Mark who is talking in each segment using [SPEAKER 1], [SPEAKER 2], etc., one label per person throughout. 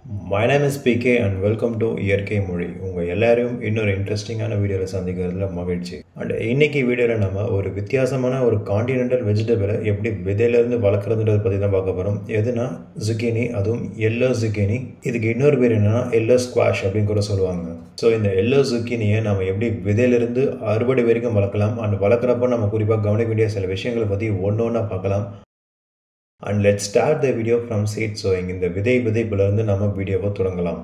[SPEAKER 1] My name is PK and welcome to இயற்கை மொழி உங்கள் எல்லாரையும் இன்னொரு இன்ட்ரெஸ்டிங்கான வீடியோவில் சந்திக்கிறதுல மகிழ்ச்சி அண்ட் இன்னைக்கு வீடியோவில் நம்ம ஒரு வித்தியாசமான ஒரு காண்டினென்டல் வெஜிடபிளை எப்படி விதையிலேருந்து வளர்க்குறதுன்றதை பற்றி தான் பார்க்க போகிறோம் எதுனா ஜுக்கினி அதுவும் எல்லோ ஜுக்கினி இதுக்கு இன்னொரு பேர் என்னன்னா எல்லோ ஸ்குவாஷ் அப்படின்னு கூட சொல்லுவாங்க ஸோ இந்த எல்லோ ஜுக்கினியை நம்ம எப்படி விதையிலிருந்து அறுவடை வரைக்கும் வளர்க்கலாம் அண்ட் வளர்க்குறப்ப நம்ம குறிப்பாக கவனிக்க வேண்டிய சில விஷயங்களை பற்றி ஒன்று ஒன்றா பார்க்கலாம் and let start the video from seed sowing இந்த விதை விதைப்புலேருந்து நம்ம வீடியோவை தொடங்கலாம்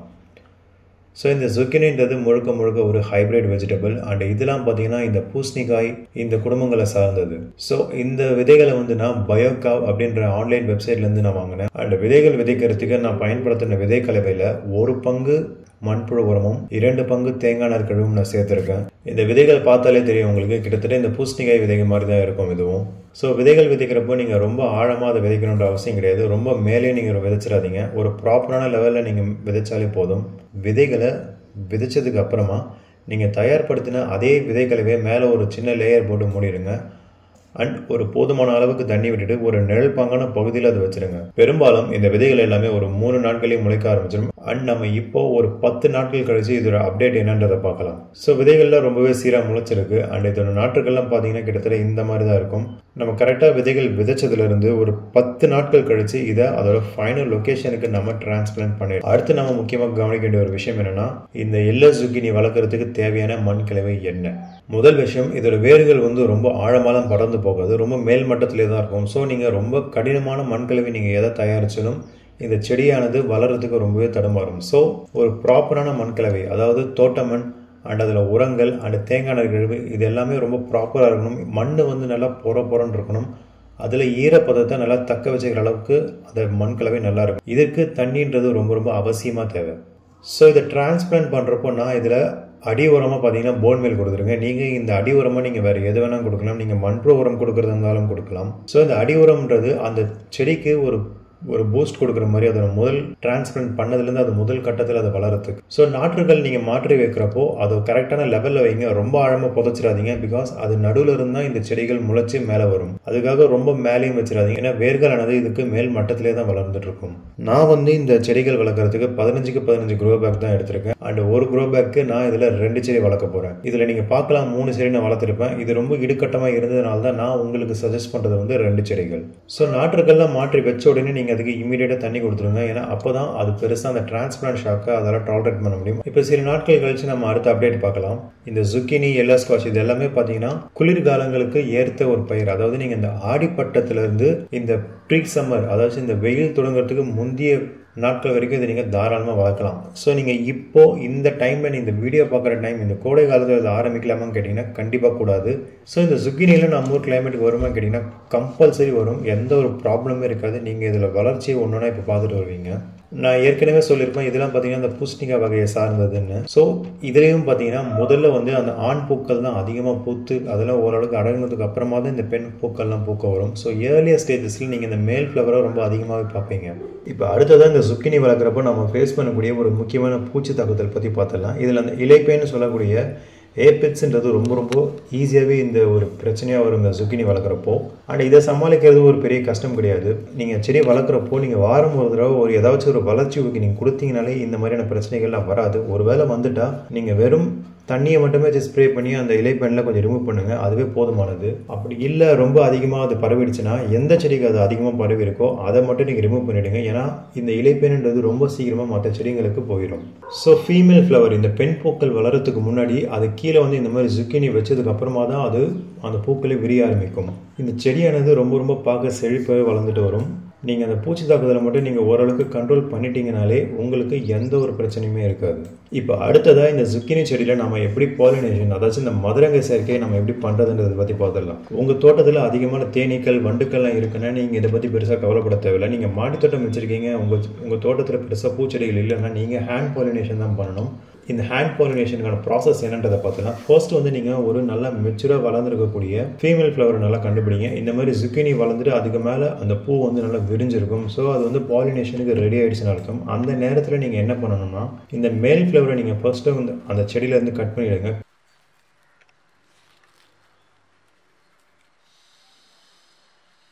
[SPEAKER 1] ஸோ இந்த zucchiniன்றது முழுக்க முழுக்க ஒரு ஹைப்ரிட் வெஜிடபிள் அண்ட் இதெல்லாம் பார்த்தீங்கன்னா இந்த பூசணிக்காய் இந்த குடும்பங்களை சார்ந்தது ஸோ இந்த விதைகளை வந்து நான் பயோகாவ் அப்படின்ற ஆன்லைன் வெப்சைட்லேருந்து நான் வாங்கினேன் அண்ட் விதைகள் விதைக்கிறதுக்கு நான் பயன்படுத்தின விதை கலவையில் ஒரு பங்கு மண்புழு உரமும் இரண்டு பங்கு தேங்காய் நார் கழிவும் நான் சேர்த்துருக்கேன் இந்த விதைகள் பார்த்தாலே தெரியும் உங்களுக்கு கிட்டத்தட்ட இந்த பூசணிக்காய் விதைகள் மாதிரி தான் இருக்கும் இதுவும் ஸோ விதைகள் விதைக்கிறப்போ நீங்கள் ரொம்ப ஆழமாக அதை விதைக்கணுன்ற அவசியம் கிடையாது ரொம்ப மேலே நீங்கள் விதைச்சிடாதீங்க ஒரு ப்ராப்பரான லெவலில் நீங்கள் விதைச்சாலே போதும் விதைகளை விதைச்சதுக்கு அப்புறமா நீங்கள் தயார்படுத்தின அதே விதைகளைவே மேலே ஒரு சின்ன லேயர் போட்டு மூடிடுங்க அண்ட் ஒரு போதுமான அளவுக்கு தண்ணி விட்டுட்டு ஒரு நிழல் பாங்கான பகுதியில் அதை வச்சிருங்க பெரும்பாலும் இந்த விதைகள் எல்லாமே ஒரு மூணு நாட்களையும் முளைக்க ஆரம்பிச்சிடும் அண்ட் நம்ம இப்போ ஒரு பத்து நாட்கள் கழிச்சு இதோட அப்டேட் என்னன்றதை பார்க்கலாம் ஸோ விதைகள்லாம் ரொம்பவே சீராக முளைச்சிருக்கு அண்ட் இதோட நாற்றுகள்லாம் பார்த்தீங்கன்னா கிட்டத்தட்ட இந்த மாதிரி தான் இருக்கும் நம்ம கரெக்டாக விதைகள் விதைச்சதுலேருந்து ஒரு பத்து நாட்கள் கழிச்சு இதை அதோட ஃபைனல் லொக்கேஷனுக்கு நம்ம டிரான்ஸ்பிளான்ட் பண்ணிடுறோம் அடுத்து நம்ம முக்கியமாக கவனிக்க வேண்டிய ஒரு விஷயம் என்னன்னா இந்த எல்ல சுக்கினி வளர்க்குறதுக்கு தேவையான மண் கலவை என்ன முதல் விஷயம் இதோட வேர்கள் வந்து ரொம்ப ஆழமாலாம் பறந்து போகாது ரொம்ப மேல் மட்டத்திலே தான் இருக்கும் ஸோ நீங்கள் ரொம்ப கடினமான மண் கலவை நீங்கள் எதை தயாரிச்சாலும் இந்த செடியானது வளர்கிறதுக்கு ரொம்பவே தடுமாறும் ஸோ ஒரு ப்ராப்பரான மண் கலவை அதாவது தோட்ட மண் அண்ட் அதில் உரங்கள் அண்ட் தேங்காய் கழிவு இது எல்லாமே ரொம்ப ப்ராப்பராக இருக்கணும் மண் வந்து நல்லா பொற பொறன்னு இருக்கணும் அதில் ஈரப்பதத்தை நல்லா தக்க வச்சுக்கிற அளவுக்கு அந்த மண் கலவை நல்லா இருக்கும் இதுக்கு தண்ணின்றது ரொம்ப ரொம்ப அவசியமாக தேவை ஸோ இதை டிரான்ஸ்பிளான்ட் பண்ணுறப்போ நான் இதில் அடி உரமாக பார்த்தீங்கன்னா போன் மேல் கொடுத்துருங்க நீங்கள் இந்த அடி உரமாக நீங்கள் வேறு எது வேணாலும் கொடுக்கலாம் நீங்கள் மண்புழு உரம் கொடுக்குறதா இருந்தாலும் கொடுக்கலாம் ஸோ இந்த அடி உரம்ன்றது அந்த செடிக்கு ஒரு ஒரு பூஸ்ட் கொடுக்குற மாதிரி அதோட முதல் டிரான்ஸ்பிளண்ட் பண்ணதுலேருந்து அது முதல் கட்டத்தில் அது வளரத்துக்கு ஸோ நாற்றுகள் நீங்கள் மாற்றி வைக்கிறப்போ அது கரெக்டான லெவலில் வைங்க ரொம்ப ஆழமாக புதைச்சிடாதீங்க பிகாஸ் அது நடுவில் இருந்தால் இந்த செடிகள் முளைச்சி மேலே வரும் அதுக்காக ரொம்ப மேலேயும் வச்சிடாதீங்க ஏன்னா வேர்களானது இதுக்கு மேல் மட்டத்திலே தான் வளர்ந்துட்டு இருக்கும் நான் வந்து இந்த செடிகள் வளர்க்குறதுக்கு பதினஞ்சுக்கு பதினஞ்சு க்ரோ பேக் தான் எடுத்திருக்கேன் அண்ட் ஒரு க்ரோ பேக்கு நான் இதில் ரெண்டு செடி வளர்க்க போகிறேன் இதில் நீங்கள் பார்க்கலாம் மூணு செடி நான் வளர்த்துருப்பேன் இது ரொம்ப இடுக்கட்டமாக இருந்ததுனால தான் நான் உங்களுக்கு சஜஸ்ட் பண்ணுறது வந்து ரெண்டு செடிகள் ஸோ நாற்றுகள்லாம் மாற்றி வச்ச உடனே நீங்கள் அதுக்கு இமீடியட்டாக தண்ணி கொடுத்துருங்க ஏன்னா அப்போ தான் அது பெருசாக அந்த டிரான்ஸ்பிளான்ட் ஷாக்கை அதெல்லாம் டாலரேட் பண்ண முடியும் இப்போ சில நாட்கள் கழிச்சு நம்ம அடுத்த அப்டேட் பார்க்கலாம் இந்த zucchini எல்லா ஸ்குவாஷ் இது எல்லாமே பார்த்தீங்கன்னா குளிர்காலங்களுக்கு ஏற்ற ஒரு பயிர் அதாவது நீங்கள் இந்த ஆடிப்பட்டத்திலிருந்து இந்த ப்ரீ சம்மர் அதாவது இந்த வெயில் தொடங்குறதுக்கு முந்தைய நாட்கள் வரைக்கும் இதை நீங்கள் தாராளமாக வளர்க்கலாம் ஸோ நீங்கள் இப்போ இந்த டைமில் இந்த வீடியோ பார்க்குற டைம் இந்த கோடை காலத்தில் இதை ஆரம்பிக்கலாமான்னு கேட்டிங்கன்னா கண்டிப்பாக கூடாது ஸோ இந்த சுக்கினியில் நம்ம ஊர் கிளைமேட்டுக்கு வருமா கேட்டிங்கன்னா கம்பல்சரி வரும் எந்த ஒரு ப்ராப்ளமே இருக்காது நீங்கள் இதில் வளர்ச்சியை ஒன்றுனா இப்போ பார்த்துட்டு வருவீங்க நான் ஏற்கனவே சொல்லியிருப்பேன் இதெல்லாம் பார்த்தீங்கன்னா அந்த பூசணிக்காய் வகையை சார்ந்ததுன்னு ஸோ இதுலேயும் பார்த்தீங்கன்னா முதல்ல வந்து அந்த ஆண் பூக்கள் தான் அதிகமாக பூத்து அதெல்லாம் ஓரளவுக்கு அடங்கினதுக்கு அப்புறமா தான் இந்த பெண் பூக்கள்லாம் பூக்க வரும் ஸோ ஏர்லியர் ஸ்டேஜஸில் நீங்கள் இந்த மேல் ஃப்ளவரை ரொம்ப அதிகமாகவே பார்ப்பீங்க இப்போ அடுத்ததாக இந்த சுக்கினி வளர்க்குறப்போ நம்ம ஃபேஸ் பண்ணக்கூடிய ஒரு முக்கியமான பூச்சி தாக்குதல் பற்றி பார்த்துடலாம் இதில் அந்த இலைப்பேன்னு சொல்லக்கூடிய ஏபிட்ஸ்ன்றது ரொம்ப ரொம்ப ஈஸியாகவே இந்த ஒரு பிரச்சனையாக வரும் இந்த சுக்கினி வளர்க்குறப்போ அண்ட் இதை சமாளிக்கிறது ஒரு பெரிய கஷ்டம் கிடையாது நீங்கள் செடி வளர்க்குறப்போ நீங்கள் வாரம் ஒரு தடவை ஒரு ஏதாச்சும் ஒரு வளர்ச்சி ஊக்கி நீங்கள் கொடுத்தீங்கனாலே இந்த மாதிரியான பிரச்சனைகள்லாம் வராது ஒரு வேளை வந்துட்டால் நீங்கள் வெறும் தண்ணியை மட்டுமே ஸ்ப்ரே பண்ணி அந்த இலைப்பெண்ணில் கொஞ்சம் ரிமூவ் பண்ணுங்கள் அதுவே போதுமானது அப்படி இல்லை ரொம்ப அதிகமாக அது பரவிடுச்சுன்னா எந்த செடிக்கு அது அதிகமாக பரவி இருக்கோ அதை மட்டும் நீங்கள் ரிமூவ் பண்ணிவிடுங்க ஏன்னா இந்த இலைப்பெண்ன்றது ரொம்ப சீக்கிரமாக மற்ற செடிங்களுக்கு போயிடும் ஸோ ஃபீமேல் ஃப்ளவர் இந்த பெண் பூக்கள் வளரத்துக்கு முன்னாடி அது கீழே வந்து இந்த மாதிரி ஜுக்கினி வச்சதுக்கு அப்புறமா தான் அது அந்த பூக்களை விரிய ஆரம்பிக்கும் இந்த செடியானது ரொம்ப ரொம்ப பார்க்க செழிப்பாகவே வளர்ந்துட்டு வரும் நீங்கள் அந்த பூச்சி தாக்குதலை மட்டும் நீங்கள் ஓரளவுக்கு கண்ட்ரோல் பண்ணிட்டீங்கனாலே உங்களுக்கு எந்த ஒரு பிரச்சனையுமே இருக்காது இப்போ அடுத்ததாக இந்த zucchini செடியில் நம்ம எப்படி பாலினேஷன் அதாச்சும் இந்த மதுரங்க சேர்க்கையை நம்ம எப்படி பண்ணுறதுன்றதை பற்றி பார்த்துடலாம் உங்கள் தோட்டத்தில் அதிகமான தேனீக்கள் வண்டுக்கள்லாம் இருக்குன்னா நீங்கள் இதை பற்றி பெருசாக கவலைப்பட தேவையில்லை நீங்கள் மாடி தோட்டம் வச்சுருக்கீங்க உங்கள் உங்கள் தோட்டத்தில் பெருசாக பூச்செடிகள் இல்லைன்னா நீங்கள் ஹேண்ட் பாலினேஷன் தான் பண்ணணும் இந்த ஹேண்ட் பாலினேஷனுக்கான ப்ராசஸ் என்னன்றதை பார்த்தோன்னா ஃபர்ஸ்ட் வந்து நீங்கள் ஒரு நல்ல மெச்சூராக வளர்ந்துருக்கக்கூடிய ஃபீமேல் ஃப்ளவரை நல்லா கண்டுபிடிங்க இந்த மாதிரி zucchini வளர்ந்துட்டு அதுக்கு மேலே அந்த பூ வந்து நல்லா விரிஞ்சிருக்கும் ஸோ அது வந்து பாலினேஷனுக்கு ரெடி ஆகிடுச்சுன்னு அர்த்தம் அந்த நேரத்தில் நீங்கள் என்ன பண்ணணும்னா இந்த மேல் ஃப்ளவரை நீங்கள் ஃபர்ஸ்ட்டு வந்து அந்த செடியிலேருந்து கட் பண்ணிவிடுங்க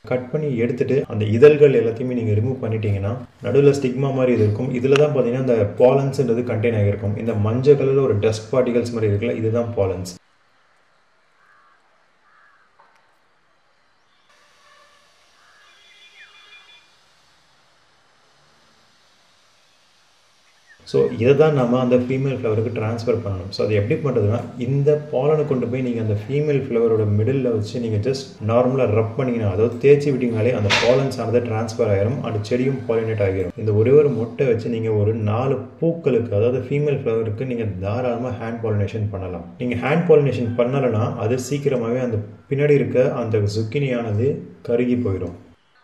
[SPEAKER 1] கட் பண்ணி எடுத்துட்டு அந்த இதழ்கள் எல்லாத்தையுமே நீங்கள் ரிமூவ் பண்ணிட்டீங்கன்னா நடுவில் ஸ்டிக்மா மாதிரி இது இருக்கும் இதில் தான் பார்த்தீங்கன்னா இந்த பாலன்ஸ்ன்றது கண்டெயின் ஆகிருக்கும் இந்த மஞ்சள் கலரில் ஒரு டஸ்ட் பார்ட்டிகல்ஸ் மாதிரி இருக்குல்ல இதுதான் பாலன்ஸ் ஸோ இதை தான் நம்ம அந்த ஃபீமேல் ஃப்ளவருக்கு ட்ரான்ஸ்ஃபர் பண்ணணும் ஸோ அது எப்படி பண்ணுறதுன்னா இந்த பாலனை கொண்டு போய் நீங்கள் அந்த ஃபீமேல் ஃப்ளவரோட மிடில் வச்சு நீங்கள் ஜஸ்ட் நார்மலாக ரப் பண்ணிங்கன்னா அதாவது தேய்ச்சி விட்டீங்கனாலே அந்த பாலன்ஸ் ஆனது ட்ரான்ஸ்ஃபர் ஆகிரும் அந்த செடியும் பாலினேட் ஆகிரும் இந்த ஒரே ஒரு முட்டை வச்சு நீங்கள் ஒரு நாலு பூக்களுக்கு அதாவது ஃபீமேல் ஃப்ளவருக்கு நீங்கள் தாராளமாக ஹேண்ட் பாலினேஷன் பண்ணலாம் நீங்கள் ஹேண்ட் பாலினேஷன் பண்ணலைன்னா அது சீக்கிரமாகவே அந்த பின்னாடி இருக்க அந்த சுக்கினியானது கருகி போயிடும்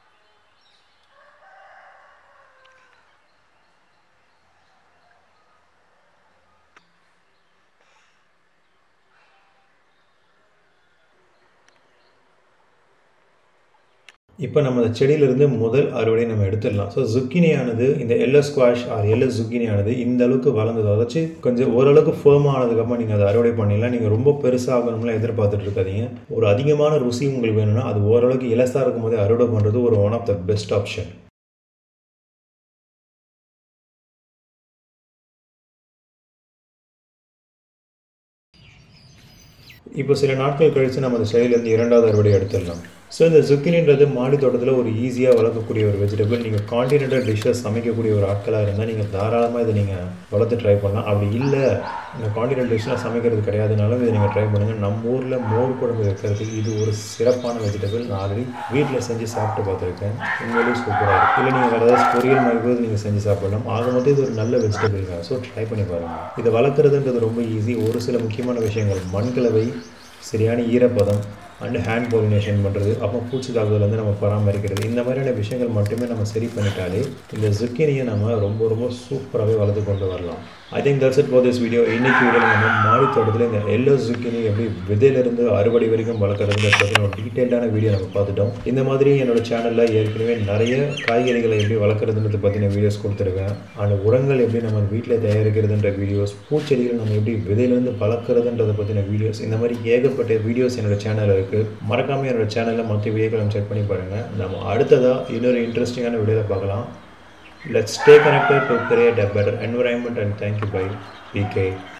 [SPEAKER 1] இப்போ நம்ம அந்த செடியிலிருந்து முதல் அறுவடை நம்ம எடுத்துடலாம் ஸோ ஜுக்கினியானது இந்த எல்லோ ஸ்குவாஷ் ஆர் எல்லோ ஜுக்கினியானது இந்த அளவுக்கு வளர்ந்தது அதாச்சு கொஞ்சம் ஓரளவுக்கு ஃபேம் ஆனதுக்கப்புறம் நீங்கள் அதை அறுவடை பண்ணிடலாம் நீங்கள் ரொம்ப பெருசாகணும்லாம் எதிர்பார்த்துட்டு இருக்காதீங்க ஒரு அதிகமான ருசி உங்களுக்கு வேணும்னா அது ஓரளவுக்கு இலசாக இருக்கும் போதே அறுவடை பண்ணுறது ஒரு one of the best option இப்போ சில நாட்கள் கழித்து நம்ம அந்த செடியிலேருந்து இரண்டாவது அறுவடை எடுத்துடலாம் ஸோ இந்த zucchiniன்றது மாடி தோட்டத்தில் ஒரு ஈஸியாக வளர்க்கக்கூடிய ஒரு வெஜிடபிள் நீங்கள் காண்டினென்டல் டிஷ்ஷஸ் சமைக்கக்கூடிய ஒரு ஆட்களாக இருந்தால் நீங்கள் தாராளமாக இதை நீங்கள் வளர்த்து ட்ரை பண்ணலாம் அப்படி இல்லை இந்த காண்டினென்டல் டிஷ்ஷாக சமைக்கிறது கிடையாதுனாலும் இதை நீங்கள் ட்ரை பண்ணுங்கள் நம்ம ஊரில் மோர் குழம்பு வைக்கிறதுக்கு இது ஒரு சிறப்பான வெஜிடபிள் நான் ஆல்ரெடி வீட்டில் செஞ்சு சாப்பிட்டு பார்த்துருக்கேன் உண்மையிலேயே சூப்பராக இருக்கும் இல்லை நீங்கள் வேறு ஏதாவது பொரியல் மாதிரி கூட நீங்கள் செஞ்சு சாப்பிடலாம் ஆக மொத்தம் இது ஒரு நல்ல வெஜிடபிள் தான் ஸோ ட்ரை பண்ணி பாருங்கள் இதை வளர்க்குறதுன்றது ரொம்ப ஈஸி ஒரு சில முக்கியமான விஷயங்கள் மண்கலவை சரியான ஈரப்பதம் அண்டு ஹேண்ட் பாலினேஷன் பண்ணுறது அப்புறம் பூச்சி தாக்குதலேருந்து நம்ம பராமரிக்கிறது இந்த மாதிரியான விஷயங்கள் மட்டுமே நம்ம சரி பண்ணிட்டாலே இந்த ஜுக்கினியை நம்ம ரொம்ப ரொம்ப சூப்பராகவே வளர்த்து கொண்டு வரலாம் I think that's it for this video இன்னைக்கு வீடியோ நம்ம மாடி தோட்டத்தில் இந்த எல்லோ ஜுக்கினி எப்படி விதையிலிருந்து அறுவடை வரைக்கும் வளர்க்குறது பற்றி ஒரு டீட்டெயில்டான வீடியோ நம்ம பார்த்துட்டோம் இந்த மாதிரி என்னோட சேனலில் ஏற்கனவே நிறைய காய்கறிகளை எப்படி வளர்க்குறதுன்றது பற்றின வீடியோஸ் கொடுத்துருக்கேன் அந்த உரங்கள் எப்படி நம்ம வீட்டில் தயாரிக்கிறதுன்ற வீடியோஸ் பூச்செடிகள் நம்ம எப்படி விதையிலேருந்து வளர்க்குறதுன்றதை பற்றின வீடியோஸ் இந்த மாதிரி ஏகப்பட்ட வீடியோஸ் என்னோட சேனலில் இருக்குது மறக்காமல் என்னோட சேனலில் மற்ற வீடியோக்களை செக் பண்ணி பாருங்கள் நம்ம அடுத்ததாக இன்னொரு இன்ட்ரெஸ்டிங்கான வீடியோவில் பார்க்கலாம் Let's stay connected to create a better environment and thank you by PK.